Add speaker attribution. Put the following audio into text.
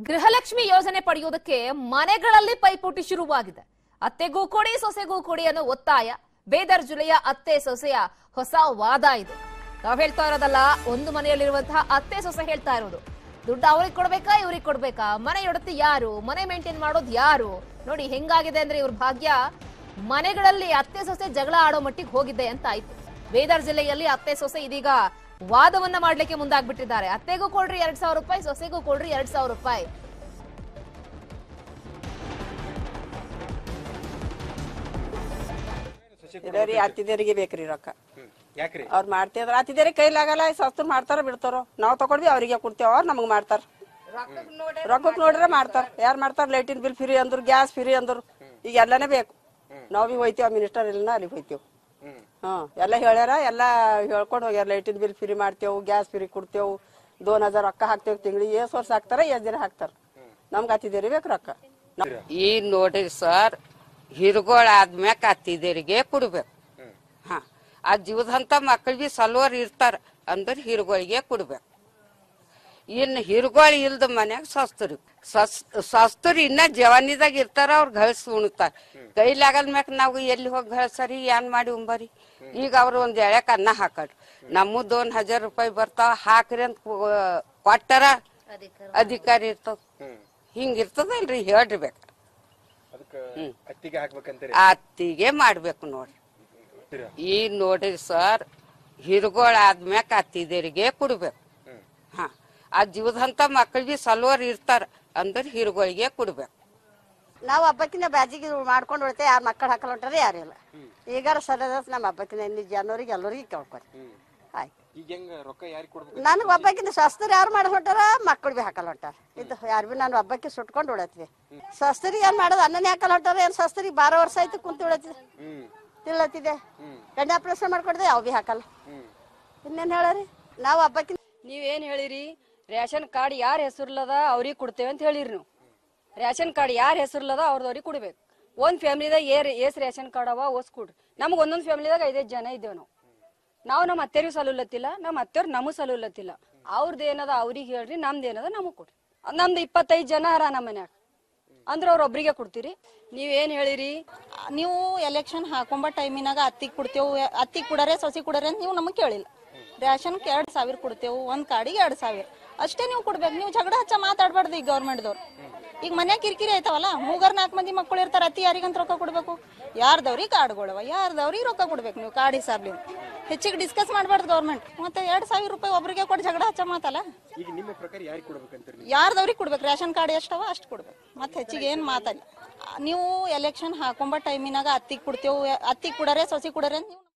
Speaker 1: ಗೃಹಲಕ್ಷ್ಮಿ ಯೋಜನೆ ಪಡೆಯುವುದಕ್ಕೆ ಮನೆಗಳಲ್ಲಿ ಪೈಪೋಟಿ ಶುರುವಾಗಿದೆ ಅತ್ತೆಗೂ ಕೊಡಿ ಸೊಸೆಗೂ ಕೊಡಿ ಅನ್ನೋ ಒತ್ತಾಯ ಬೇದರ್ ಜಿಲ್ಲೆಯ ಅತ್ತೆ ಸೊಸೆಯ ಹೊಸ ವಾದ ಇದು ನಾವ್ ಹೇಳ್ತಾ ಇರೋದಲ್ಲ ಒಂದು ಮನೆಯಲ್ಲಿರುವಂತಹ ಅತ್ತೆ ಸೊಸೆ ಹೇಳ್ತಾ ಇರೋದು ದುಡ್ಡು ಅವ್ರಿಗೆ ಕೊಡ್ಬೇಕಾ ಇವ್ರಿಗೆ ಕೊಡ್ಬೇಕಾ ಮನೆ ಒಡತಿ ಯಾರು ಮನೆ ಮೇಂಟೈನ್ ಮಾಡೋದು ಯಾರು ನೋಡಿ ಹೆಂಗಾಗಿದೆ ಅಂದ್ರೆ ಇವ್ರ ಭಾಗ್ಯ ಮನೆಗಳಲ್ಲಿ ಅತ್ತೆ ಸೊಸೆ ಜಗಳ ಆಡೋ ಮಟ್ಟಿಗೆ ಹೋಗಿದೆ ಅಂತ ಆಯ್ತು ಬೇದರ್ ಜಿಲ್ಲೆಯಲ್ಲಿ ಅತ್ತೆ ಸೊಸೆ ಇದೀಗ ವಾದವನ್ನ ಮಾಡ್ಲಿಕ್ಕೆ ಮುಂದಾಗ್ಬಿಟ್ಟಿದ್ದಾರೆ ಅತ್ತೆಗೂ ಕೊಡ್ರಿ ಎರಡ್ ಸಾವಿರ ರೂಪಾಯಿ ಸೊಸೆಗೂ ಕೊಡ್ರಿ ಎರಡ್ ಸಾವಿರ ರೂಪಾಯಿ
Speaker 2: ಇಲ್ಲರಿ ಅತ್ತಿದೇರಿಗೆ ಬೇಕ್ರಿ ರೊಕ್ಕ
Speaker 3: ಯಾಕ್ರಿ
Speaker 2: ಅವ್ರು ಮಾಡ್ತಿದ್ರ ಅತ್ತಿದೇರಿಗೆ ಕೈಲಾಗಲ್ಲ ಸಸ್ತು ಮಾಡ್ತಾರ ಬಿಡ್ತಾರೋ ನಾವ್ ತಗೊಂಡ್ವಿ ಅವ್ರಿಗೆ ಕೊಡ್ತೇವ ಅವ್ರು ನಮಗ್ ಮಾಡ್ತಾರ ರೊಕ್ಕಕ್ ನೋಡ್ರೆ ಮಾಡ್ತಾರ ಯಾರ್ ಮಾಡ್ತಾರ ಲೈಟಿನ ಬಿಲ್ ಫ್ರೀ ಅಂದ್ರು ಗ್ಯಾಸ್ ಫ್ರೀ ಅಂದ್ರು ಈಗ ಎಲ್ಲಾನೇ ಬೇಕು ನಾವ್ ಬಿ ಹೋಯ್ತೇವ ಮಿನಿಸ್ಟರ್ ಇಲ್ಲ ಅಲ್ಲಿಗೆ ಹೋಯ್ತೇವ್ ಹ್ಮ್ ಎಲ್ಲ ಹೇಳ್ಯಾರ ಎಲ್ಲ ಹೇಳ್ಕೊಂಡು ಹೋಗ್ಯಾರ ಲೈಟಿನ ಬಿಲ್ ಫ್ರೀ ಮಾಡ್ತೇವು ಗ್ಯಾಸ್ ಫ್ರೀ ಕೊಡ್ತೇವು ದೋನ್ ಹಜಾರ್ ರೊಕ್ಕ ಹಾಕ್ತೇವ್ ತಿಂಗಳಿಗೆ ಎಷ್ಟ್ ವರ್ಷ ಹಾಕ್ತಾರ ಎಷ್ಟ್ ದಿನ ಹಾಕ್ತಾರ ನಮ್ಗೆ ಅತ್ತಿದೇರಿ ಬೇಕು ರೊಕ್ಕ ನಾವ್-
Speaker 4: ಈಗ ನೋಡ್ರಿ ಸರ್ ಹಿರುಗಳು ಆದ್ಮ್ಯಾಕ ಅತ್ತಿದೇರಿಗೆ ಕೊಡ್ಬೇಕು ಹಾ ಆ ಜೀವದಂತ ಮಕ್ಕಳಿಗೆ ಸಲ್ವರ್ ಇರ್ತಾರ ಅಂದ್ರೆ ಹಿರುಗಳಿಗೆ ಕೊಡ್ಬೇಕು ಇನ್ನು ಹಿರುಗಳು ಇಲ್ದ ಮನ್ಯಾಗ ಸಸ್ತರಿ ಸಸ್ ಸಸ್ತರು ಇನ್ನ ಜವಾನಿದಾಗ ಇರ್ತಾರ ಅವ್ರ ಗಳಿಸಿ ಉಣ್ತಾರ ಕೈಲಾಗಲ್ ಮ್ಯಾಕ ನಾವು ಎಲ್ಲಿ ಹೋಗಿ ಗಳಿಸರಿ ಏನ್ ಮಾಡಿ ಉಂಬರಿ ಈಗ ಅವ್ರು ಒಂದ್ ಎಳ್ಯಾಕ ಅನ್ನ ಹಾಕಡ್ರಿ ನಮ್ಮದ್ ಒಂದ್ ಹಜಾರ್ ರೂಪಾಯಿ ಬರ್ತಾವ ಹಾಕ್ರಿ ಅಂತ ಕೊ- ಕೊಟ್ಟಾರ ಅಧಿಕಾರಿ ಇರ್ತದ ಹಿಂಗ ಇರ್ತದಲ್ರಿ ಹೇಳ್ರಿ ಬೇಕಾರೆ
Speaker 3: ಅದಕ್ಕ ಅತ್ತಿಗೆ ಹಾಕ್ಬೇಕಂತೀರಿ
Speaker 4: ಅತ್ತಿಗೆ ಮಾಡ್ಬೇಕು ನೋಡ್ರಿ ಈಗ ನೋಡ್ರಿ ಸರ್ ಹಿರುಗಳು ಆದ್ಮ್ಯಾಕ ಅತ್ತಿದೇರಿಗೆ ಕೊಡ್ಬೇಕು ಹಾ ಆ ಜೀವದಂತ ಮಕ್ಕಳಿಗೆ ಸಲ್ವರ್ ಇರ್ತಾರ ಅಂದ್ರೆ ಹಿರುಗಳಿಗೆ ಕೊಡ್ಬೇಕು
Speaker 5: ನಾವು ಹಬ್ಬಕ್ಕಿನ ಬ್ಯಾಜಿಗೆ ಮಾಡ್ಕೊಂಡು ಉಳಿತೆ ಯಾರು ಮಕ್ಕಳು ಹಾಕಲ್ಲ ಹೊಂಟಾರೆ ಯಾರಿಲ್ಲ ಈಗಾರ ಸರದ ನಮ್ಮ ಹಬ್ಬಕ್ಕಿನ ಇನ್ನು ಜನರಿಗೆ ಎಲ್ಲರಿಗೆ ಕೇಳ್ಕೊರಿ ಆಯ್ತು
Speaker 3: ಈಗ ಹೆಂಗ ರೊಕ್ಕ ಯಾರಿಗ್ ಕೊಡ್ಬೇಕು
Speaker 5: ನನಗೆ ಒಬ್ಬಕ್ಕಿನ ಸ್ವಸ್ಥರು ಯಾರು ಮಾಡಿ ಹೊಂಟಾರ ಮಕ್ಕಳು ಭೀ ಹಾಕಲ್ಲ ಹೊಂಟಾರ ಇದು ಯಾರು ಭೀ ನಾನು ಒಬ್ಬಕ್ಕೆ ಸುಟ್ಕೊಂಡು ಉಳತ್ವಿ ಸ್ವಸ್ಥರಿಗೆ ಏನ್ ಮಾಡೋದು ಅನ್ನನೇ ಹಾಕಲ್ಲ ಹೊಂಟಾರ ಏನ್ ಸ್ವಸ್ಥರಿಗೆ ಬಾರ ವರ್ಷ ಆಯ್ತು ಕುಂತು ಉಳತಿದೆ ತಿಳತಿದೆ ಗಂಡ ಆಪರೇಷನ್ ಮಾಡ್ಕೊಡ್ದೆ ಯಾವ ಭೀ ಹಾಕಲ್ಲ ಇನ್ನೇನ್ ಹೇಳರಿ ನಾವು ಹಬ್ಬಕ್ಕಿನ
Speaker 6: ನೀವೇನ್ ಹೇಳಿರಿ ರೇಷನ್ ಕಾರ್ಡ್ ಯಾರ ಹೆಸರ್ಲದ ಅವ್ರಿಗೆ ಕೊಡ್ತೇವೆ ಅಂತ ಹೇಳಿರಿ ನೀವು ರೇಷನ್ ಕಾರ್ಡ್ ಯಾರ ಹೆಸರ್ಲದ ಅವ್ರದವ್ರಿಗೆ ಕೊಡ್ಬೇಕು ಒಂದ್ ಫ್ಯಾಮಿಲಿದಾಗ ಏರ್ ಏಸ್ ರೇಷನ್ ಕಾರ್ಡ್ ಅವ ಓಸ್ ಕೊಡ್ರಿ ನಮ್ಗೆ ಒಂದೊಂದ್ ಫ್ಯಾಮಿಲಿದಾಗ ಐದೈದು ಜನ ಇದ್ದೇವೆ ನಾವು ನಾವು ನಮ್ಮ ಅತ್ತೆಯವ್ರಿಗೆ ಸಲುಲ್ಲತ್ತಿಲ್ಲ ನಮ್ಮ ಅತ್ತೆಯವ್ರು ನಮಗ್ ಸಲುಲ್ಲತ್ತಿಲ್ಲ ಅವ್ರದ್ದು ಏನದ ಅವ್ರಿಗೆ ಹೇಳ್ರಿ ನಮ್ದು ಏನದ ನಮಗ್ ಕೊಡ್ರಿ ನಮ್ದು ಇಪ್ಪತ್ತೈದು ಜನ ಅರ ನಮ್ಮ ಮನ್ಯಾಗ ಅಂದ್ರೆ ಅವ್ರ ಒಬ್ರಿಗೆ ಕೊಡ್ತೀರಿ ನೀವೇನ್ ಹೇಳಿರಿ
Speaker 7: ನೀವು ಎಲೆಕ್ಷನ್ ಹಾಕೊಂಬ ಟೈಮಿನಾಗ ಅತ್ತಿಗೆ ಕೊಡ್ತೇವು ಅತ್ತಿಗೆ ಕೊಡರೆ ಸೊಸಿ ಕೊಡರೆ ಅಂತ ನೀವು ನಮಗೆ ಕೇಳಿಲ್ಲ ರೇಷನ್ಗೆ ಎರಡ್ ಸಾವಿರ ಕೊಡ್ತೇವು ಒಂದ್ ಕಾಡಿಗೆ ಎರಡ್ ಸಾವಿರ ಅಷ್ಟೇ ನೀವು ಕೊಡ್ಬೇಕು ನೀವು ಜಗಳ ಹಚ್ಚ ಮಾತಾಡ್ಬಾರ್ದು ಈಗ ಗೌರ್ಮೆಂಟ್ದವ್ರು ಈಗ ಮನ್ಯಾಗ ಕಿರಿಕಿರಿ ಆಯ್ತಾವಲ್ಲ ಮೂಗರ್ ನಾಲ್ಕು ಮಂದಿ ಮಕ್ಕಳು ಇರ್ತಾರ ಅತ್ತಿ ಯಾರಿಗಂತ ರೊಕ್ಕ ಕೊಡ್ಬೇಕು ಯಾರ್ದವ್ರಿಗೆ ಕಾರ್ಡ್ಗಳವ ಯಾರ್ದವ್ರಿಗೆ ರೊಕ್ಕ ಕೊಡ್ಬೇಕು ನೀವು ಕಾರ್ಡ್ ಹಿಸಾಬ್ಲಿ ಹೆಚ್ಚಿಗೆ ಡಿಸ್ಕಸ್ ಮಾಡ್ಬಾರ್ದು ಗೌರ್ಮೆಂಟ್ ಮತ್ತೆ ಎರಡ್ ಸಾವಿರ ರೂಪಾಯಿ ಒಬ್ರಿಗೆ ಕೊಟ್ಟು ಜಗಳ ಹಚ್ಚ ಮಾತಲ್ಲ
Speaker 3: ಈಗ ನಿಮ್ಮ ಪ್ರಕಾರ ಯಾರಿಗ್ ಕೊಡ್ಬೇಕಂತೀರಿ ನೀವು?
Speaker 7: ಯಾರ್ದವ್ರಿಗೆ ಕೊಡ್ಬೇಕು ರೇಷನ್ ಕಾರ್ಡ್ ಎಷ್ಟವ ಅಷ್ಟು ಕೊಡ್ಬೇಕು ಮತ್ತೆ ಹೆಚ್ಚಿಗೆ ಏನ್ ಮಾತಲ್ಲ ನೀವು ಎಲೆಕ್ಷನ್ ಹಾಕೊಂಬ ಟೈಮಿನಾಗ ಅತ್ತಿಗೆ ಕೊಡ್ತೇವು ಅತ್ತಿಗೆ ಕೊಡರೆ ಸೊಸಿ ಕೊಡರೆ ಅಂತ ನೀವು